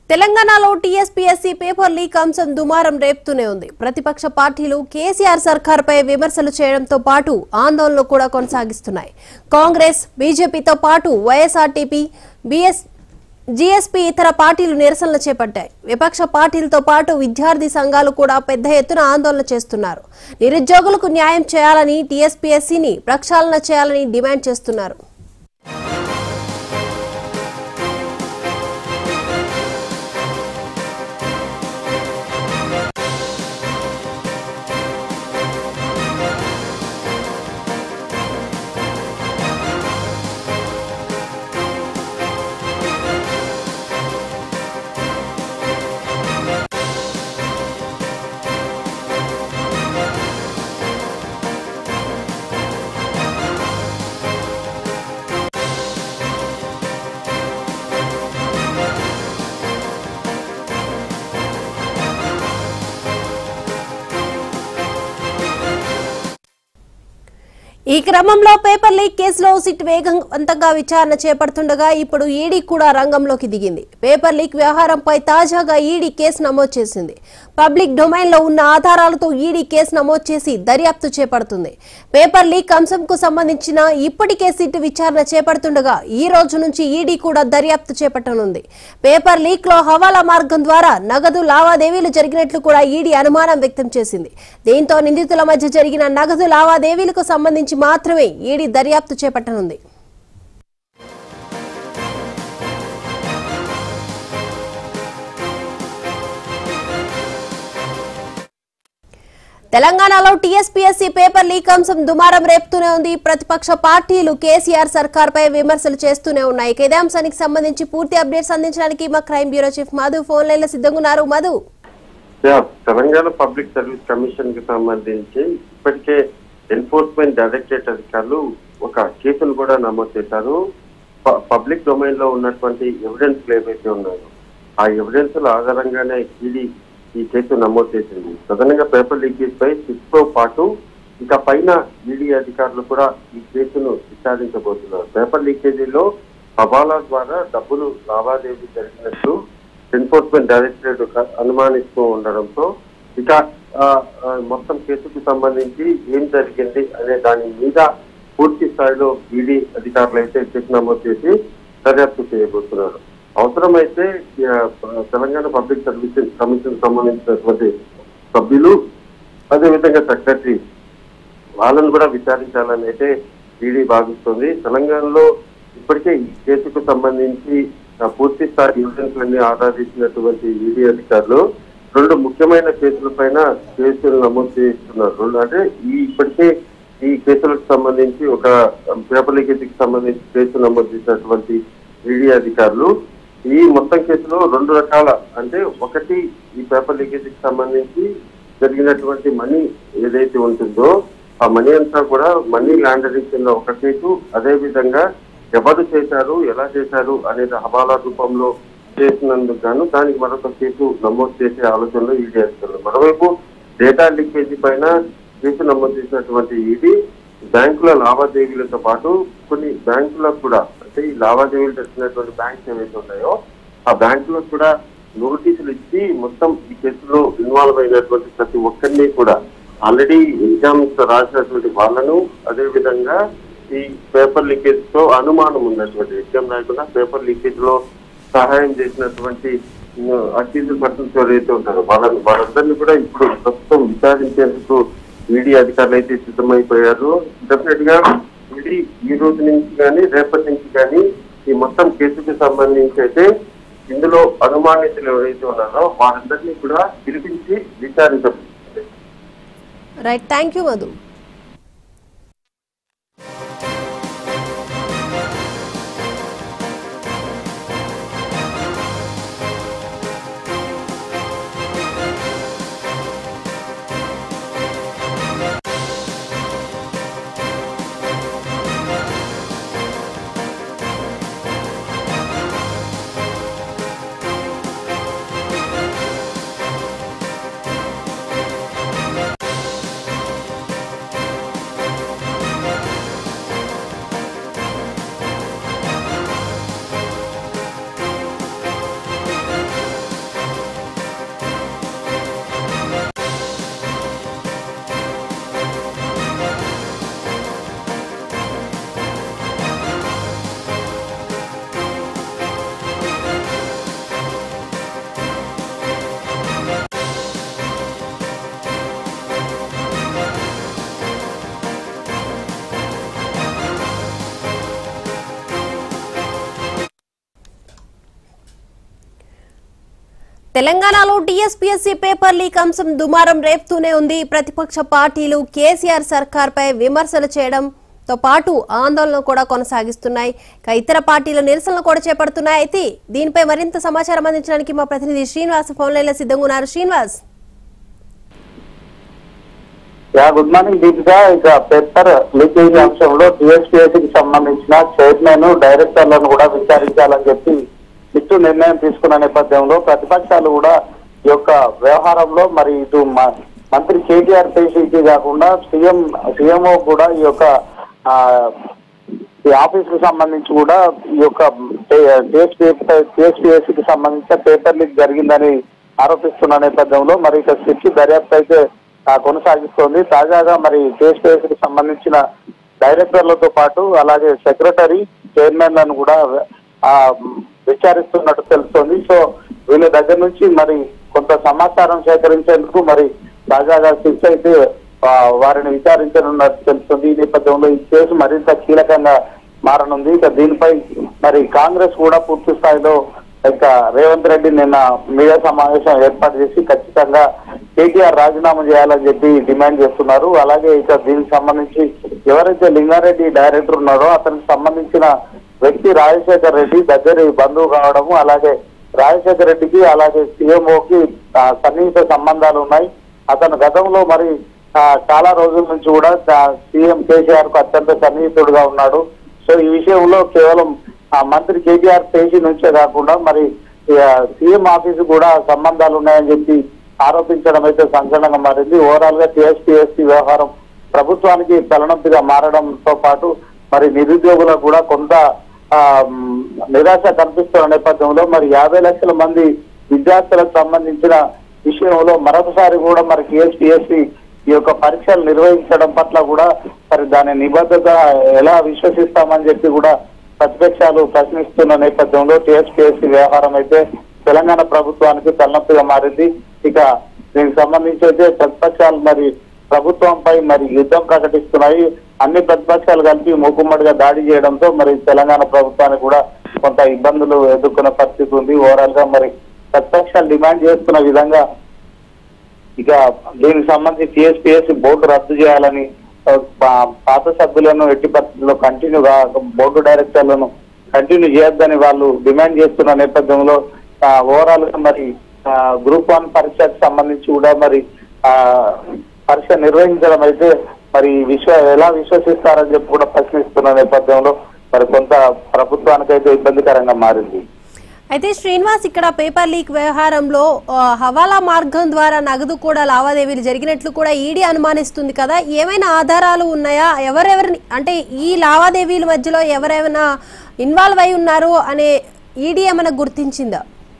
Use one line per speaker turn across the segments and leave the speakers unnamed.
తెలంగాణలో TSPSC paper leak అంశం దుమారం రేపుతూనే ఉంది ప్రతిపక్ష పార్టీలు కేసీఆర్ సర్కార్పై విమర్శలు చేయడంతో పాటు ఆందోళనలు కూడా కొనసాగిస్తున్నాయి కాంగ్రెస్ బీజేపీతో పాటు వైఎస్ఆర్టీపీ బీఎస్ జీఎస్పీ ఇతర పార్టీలు నిరసనలు చేపట్టాయి విపక్ష పార్టీలతో పాటు విద్యార్థి సంఘాలు కూడా పెద్ద ఎత్తున ఆందోళన చేస్తున్నారు నిరుద్యోగులకు న్యాయం చేయాలని టీఎస్పీఎస్సీని ప్రక్షాళన చేయాలని డిమాండ్ చేస్తున్నారు ఈ క్రమంలో పేపర్ లీక్ కేసులో సిట్ వేగవంతంగా విచారణ చేపడుతుండగా ఇప్పుడు ఈడీ కూడా రంగంలోకి దిగింది పేపర్ లీక్ వ్యవహారంపై తాజాగా ఈడీ కేసు నమోదు చేసింది పబ్లిక్ డొమైన్ లో ఉన్న ఆధారాలతో ఈడీ కేసు నమోదు చేసి దర్యాప్తు చేపడుతుంది పేపర్ లీక్ అంశంకు సంబంధించిన ఇప్పటికే సిట్ విచారణ చేపడుతుండగా ఈ రోజు నుంచి ఈడీ కూడా దర్యాప్తు చేపట్టనుంది పేపర్ లీక్ లో హవాలా మార్గం ద్వారా నగదు లావాదేవీలు జరిగినట్లు కూడా ఈడీ అనుమానం వ్యక్తం చేసింది దీంతో నిందితుల మధ్య జరిగిన నగదు లావాదేవీలకు సంబంధించి మాత్రమే ఈడీ దర్యాప్తు చేపట్టనుంది తెలంగాణలో టీఎస్పీఎస్సీ పేపర్ లీక్ అంశం దుమారం రేపుతూనే ఉంది ప్రతిపక్ష పార్టీలు కేసీఆర్ సర్కార్ పై విమర్శలు చేస్తూనే ఉన్నాయి ఇక ఇదే అంశానికి సంబంధించి పూర్తి అప్డేట్స్ అందించడానికి మా crime bureau chief Madhu phone line లో సిద్ధంగా ఉన్నారు Madhu
yeah, Telangana public service commission కి సంబంధించి ఇప్పటికే ఎన్ఫోర్స్మెంట్ డైరెక్టరేట్ అధికారులు ఒక కేసును కూడా నమోదు చేశారు ప- పబ్లిక్ డొమైన్ లో ఉన్నటువంటి ఎవిడెన్స్ ఏవైతే ఉన్నాయో ఆ ఎవిడెన్స్ ఆధారంగానే ఈడీ ఈ కేసు నమోదు చేసింది ప్రధానంగా పేపర్ లీకేజ్ పై సిక్స్ తో పాటు ఇక పైన ఈడీ అధికారులు కూడా ఈ కేసును విచారించబోతున్నారు పేపర్ లీకేజీలో హవాలా ద్వారా డబ్బులు లావాదేవీ జరిగినట్టు ఎన్ఫోర్స్మెంట్ డైరెక్టరేట్ ఒక అనుమానిస్తూ ఉండడంతో ఇక ఆ, ఆ, మొత్తం కేసుకు సంబంధించి ఏం జరిగింది అనే దాని మీద పూర్తి స్థాయిలో ఈడీ అధికారులు అయితే కేసు నమోదు చేసి దర్యాప్తు చేయబోతున్నారు అవసరమైతే ఆ, తెలంగాణ పబ్లిక్ సర్వీసెస్ కమిషన్ సంబంధించినటువంటి సభ్యులు అదేవిధంగా సెక్రటరీ వాళ్ళని కూడా విచారించాలని అయితే ఈడీ భావిస్తుంది తెలంగాణలో ఇప్పటికే ఈ కేసుకు సంబంధించి ఆ, పూర్తి స్థాయి ఎవిడెన్స్ అన్ని ఆధారించినటువంటి ఈడీ అధికారులు రెండు ముఖ్యమైన కేసులపైన కేసులు నమోదు చేస్తున్నారు రెండు అంటే ఈ ఇప్పటికే ఈ కేసులకు సంబంధించి ఒక పేపర్ లీకేజీకి సంబంధించి కేసు నమోదు చేసినటువంటి ఈడీ అధికారులు ఈ మొత్తం కేసులో రెండు రకాల అంటే ఒకటి ఈ పేపర్ లీకేజీకి సంబంధించి జరిగినటువంటి మనీ ఏదైతే ఉంటుందో ఆ మనీ అంతా కూడా మనీ లాండరింగ్ కింద ఒక కేసు అదే విధంగా ఎవరు చేశారు ఎలా చేశారు అనేది హవాలా రూపంలో చేసినందుకు గాను దానికి మరొక కేసు నమోదు చేసే ఆలోచనలో ఈడీ అధికారులు మరోవైపు డేటా లీకేజీ పైన కేసు నమోదు చేసినటువంటి ఈడీ బ్యాంకుల లావాదేవీలతో పాటు కొన్ని బ్యాంకులకు కూడా అంటే ఈ లావాదేవీలు జరిగినటువంటి బ్యాంక్స్ ఏవైతే ఉన్నాయో ఆ బ్యాంకులకు కూడా నోటీసులు ఇచ్చి మొత్తం ఈ కేసులో ఇన్వాల్వ్ అయినటువంటి ప్రతి ఒక్కరిని కూడా ఆల్రెడీ ఎగ్జామ్స్ రాసినటువంటి వాళ్ళను అదే విధంగా ఈ పేపర్ లీకేజ్ తో అనుమానం ఉన్నటువంటి ఎగ్జామ్ రాయకుండా పేపర్ లీకేజ్ లో సహాయం చేసినటువంటి అక్యూజ్ పర్సన్స్ ఎవరైతే ఉంటారో వాళ్ళని వాళ్ళందరినీ కూడా ఇప్పుడు ప్రస్తుతం విచారించేందుకు ఈడీ అధికారులు అయితే సిద్ధమైపోయారు డెఫినెట్ గా ఈడీ ఈ రోజు నుంచి కానీ రేపటి నుంచి కానీ ఈ మొత్తం కేసుకు సంబంధించి అయితే ఇందులో అనుమానితులు ఎవరైతే ఉన్నారో వారందరినీ కూడా పిలిపించి విచారించబోతుంది
రైట్ థ్యాంక్ యూ మధు తెలంగాణలో టీఎస్పీఎస్సీ పేపర్ లీక్ అంశం దుమారం రేపుతూనే ఉంది ప్రతిపక్ష పార్టీలు కేసీఆర్ సర్కార్పై విమర్శలు చేయడంతో పాటు ఆందోళన కూడా కొనసాగిస్తున్నాయి ఇక ఇతర పార్టీలు నిరసనలు కూడా చేపడుతున్నాయి అయితే దీనిపై మరింత సమాచారం అందించడానికి మా ప్రతినిధి శ్రీనివాస్ ఫోన్ లైన్ లో సిద్ధంగా ఉన్నారు Srinivas
yeah good morning Deepika ఇక పేపర్ లీకేజ్ అంశంలో టీఎస్పీఎస్సీకి సంబంధించిన చైర్మన్ డైరెక్టర్లను కూడా విచారించాలని చెప్పి ఇటు నిర్ణయం తీసుకున్న నేపథ్యంలో ప్రతిపక్షాలు కూడా ఈ యొక్క వ్యవహారంలో మరి ఇటు మ- మంత్రి కేటీఆర్ పేషీకి కాకుండా సీఎం సీఎంఓ కూడా ఈ యొక్క ఆ, ఈ ఆఫీస్ కు సంబంధించి కూడా ఈ యొక్క టీఎస్పీఎస్సీకి సంబంధించిన పేపర్ లీక్ జరిగిందని ఆరోపిస్తున్న నేపథ్యంలో మరి ఇక సిట్ దర్యాప్తు అయితే ఆ, కొనసాగిస్తోంది తాజాగా మరి టీఎస్పీఎస్సీకి సంబంధించిన డైరెక్టర్లతో పాటు అలాగే సెక్రటరీ చైర్మన్లను కూడా ఆ, విచారిస్తున్నట్టు తెలుస్తోంది సో వీళ్ళ దగ్గర నుంచి మరి కొంత సమాచారం సేకరించేందుకు మరి తాజాగా సిట్ అయితే ఆ, వారిని విచారించనున్నట్టు తెలుస్తుంది ఈ నేపథ్యంలో ఈ కేసు మరింత కీలకంగా మారనుంది ఇక దీనిపై మరి కాంగ్రెస్ కూడా పూర్తి స్థాయిలో ఇక రేవంత్ రెడ్డి నిన్న మీడియా సమావేశం ఏర్పాటు చేసి ఖచ్చితంగా కేటీఆర్ రాజీనామా చేయాలని చెప్పి డిమాండ్ చేస్తున్నారు అలాగే ఇక దీనికి సంబంధించి ఎవరైతే లింగారెడ్డి డైరెక్టర్ ఉన్నారో అతనికి సంబంధించిన వ్యక్తి రాజశేఖర్ రెడ్డి దగ్గర బంధువు కావడము అలాగే రాజశేఖర్ రెడ్డికి అలాగే సీఎంఓకి సన్నిహిత సంబంధాలు ఉన్నాయి అతను గతంలో మరి ఆ, చాలా రోజుల నుంచి కూడా సీఎం కేసీఆర్ కు అత్యంత సన్నిహితుడుగా ఉన్నాడు సో ఈ విషయంలో కేవలం ఆ మంత్రి కేటీఆర్ పేజీ నుంచే కాకుండా మరి సీఎం ఆఫీసు కూడా సంబంధాలు ఉన్నాయని చెప్పి ఆరోపించడం అయితే సంచలనంగా మారింది ఓవరాల్ గా టీఎస్పీఎస్సీ వ్యవహారం ప్రభుత్వానికి తలనొప్పిగా మారడంతో పాటు మరి నిరుద్యోగులకు కూడా కొంత ఆ, మ్, నిరాశ కనిపిస్తున్న నేపథ్యంలో మరి యాభై లక్షల మంది విద్యార్థులకు సంబంధించిన విషయంలో మరొకసారి కూడా మరి టీఎస్పీఎస్సీ ఈ యొక్క పరీక్షలు నిర్వహించడం పట్ల కూడా మరి దాని నిబద్ధత ఎలా విశ్వసిస్తామని చెప్పి కూడా ప్రతిపక్షాలు ప్రశ్నిస్తున్న నేపథ్యంలో టీఎస్పీఎస్సీ వ్యవహారం అయితే తెలంగాణ ప్రభుత్వానికి తలనొప్పిగా మారింది ఇక దీనికి సంబంధించి అయితే ప్రతిపక్షాలు మరి ప్రభుత్వంపై మరి యుద్ధం ప్రకటిస్తున్నాయి అన్ని ప్రతిపక్షాలు కలిపి మూకుమ్మడిగా దాడి చేయడంతో మరి తెలంగాణ ప్రభుత్వానికి కూడా కొంత ఇబ్బందులు ఎదుర్కొనే పరిస్థితి ఉంది ఓవరాల్ గా మరి ప్రతిపక్షాలు డిమాండ్ చేస్తున్న విధంగా ఇక దీనికి సంబంధించి టీఎస్పీఎస్సీ బోర్డు రద్దు చేయాలని ఆ, పా- పాత సభ్యులను ఎట్టి పరిస్థితుల్లో కంటిన్యూగా బోర్డు డైరెక్టర్లను కంటిన్యూ చేయొద్దని వాళ్ళు డిమాండ్ చేస్తున్న నేపథ్యంలో ఓవరాల్ గా మరి గ్రూప్ వన్ పరీక్షకు సంబంధించి కూడా మరి ఆ, పరీక్ష నిర్వహించడం అయితే మరి విశ్వ ఎలా విశ్వసిస్తారని చెప్పి కూడా ప్రశ్నిస్తున్న నేపథ్యంలో మరి కొంత ప్రభుత్వానికైతే ఇబ్బందికరంగా మారింది
అయితే శ్రీనివాస్ ఇక్కడ పేపర్ లీక్ వ్యవహారంలో ఆ, హవాలా మార్గం ద్వారా నగదు కూడా లావాదేవీలు జరిగినట్లు కూడా ఈడీ అనుమానిస్తుంది కదా ఏమైనా ఆధారాలు ఉన్నాయా ఎవరెవరిని అంటే ఈ లావాదేవీల మధ్యలో ఎవరైనా ఇన్వాల్వ్ అయి ఉన్నారు అనే ఈడీ ఏమైనా గుర్తించిందా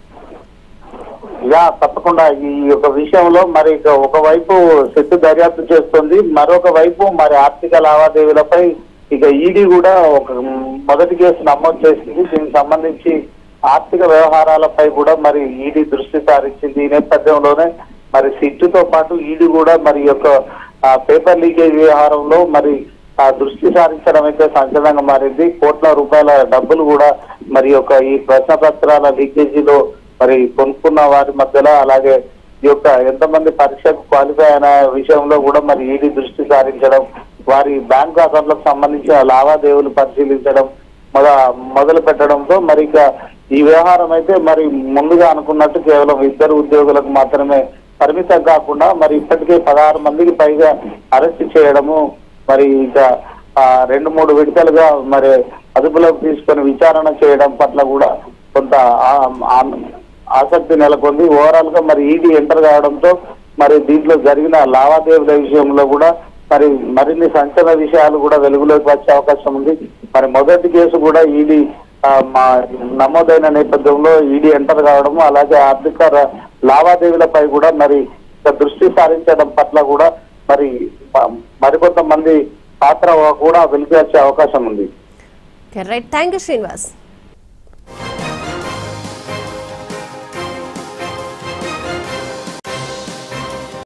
యా తప్పకుండా ఈ యొక్క విషయంలో మరి ఇక ఒకవైపు సిట్టు దర్యాప్తు చేస్తుంది మరొక వైపు మరి ఆర్థిక లావాదేవీలపై ఇక ఈడీ కూడా ఒక మొదటి కేసు నమోదు చేసింది దీనికి సంబంధించి ఆర్థిక వ్యవహారాలపై కూడా మరి ఈడీ దృష్టి సారించింది ఈ నేపథ్యంలోనే మరి సిట్టుతో పాటు ఈడీ కూడా మరి ఈ యొక్క ఆ, పేపర్ లీకేజ్ వ్యవహారంలో మరి ఆ దృష్టి సారించడం అయితే సంచలనంగా మారింది కోట్ల రూపాయల డబ్బులు కూడా మరి యొక్క ఈ ప్రశ్న పత్రాల లీకేజీలో మరి కొనుక్కున్న వారి మధ్యలో అలాగే ఈ యొక్క ఎంతమంది పరీక్షకు క్వాలిఫై అయిన విషయంలో కూడా మరి ఈడీ దృష్టి సారించడం వారి బ్యాంక్ అకౌంట్లకు సంబంధించిన లావాదేవీలు పరిశీలించడం మొద మొదలు పెట్టడంతో మరి ఇక ఈ వ్యవహారం అయితే మరి ముందుగా అనుకున్నట్టు కేవలం ఇద్దరు ఉద్యోగులకు మాత్రమే పరిమితం కాకుండా మరి ఇప్పటికే పదహారు మందికి పైగా అరెస్ట్ చేయడము మరి ఇక ఆ, రెండు మూడు విడతలుగా మరి అదుపులోకి తీసుకొని విచారణ చేయడం పట్ల కూడా కొంత ఆ- ఆ- ఆసక్తి నెలకొంది ఓవరాల్ గా మరి ఈడీ ఎంటర్ కావడంతో మరి దీంట్లో జరిగిన లావాదేవీల విషయంలో కూడా మరి మరిన్ని సంచలన విషయాలు కూడా వెలుగులోకి వచ్చే అవకాశం ఉంది మరి మొదటి కేసు కూడా ఈడీ ఆ, మా నమోదైన నేపథ్యంలో ఈడీ ఎంటర్ కావడము అలాగే ఆర్థిక ర- లావాదేవీలపై కూడా మరి ఒక దృష్టి సారించడం పట్ల కూడా మరి మ- మరికొంతమంది పాత్ర కూడా వెలికి వచ్చే అవకాశం ఉంది
రైట్ థ్యాంక్ యూ శ్రీనివాస్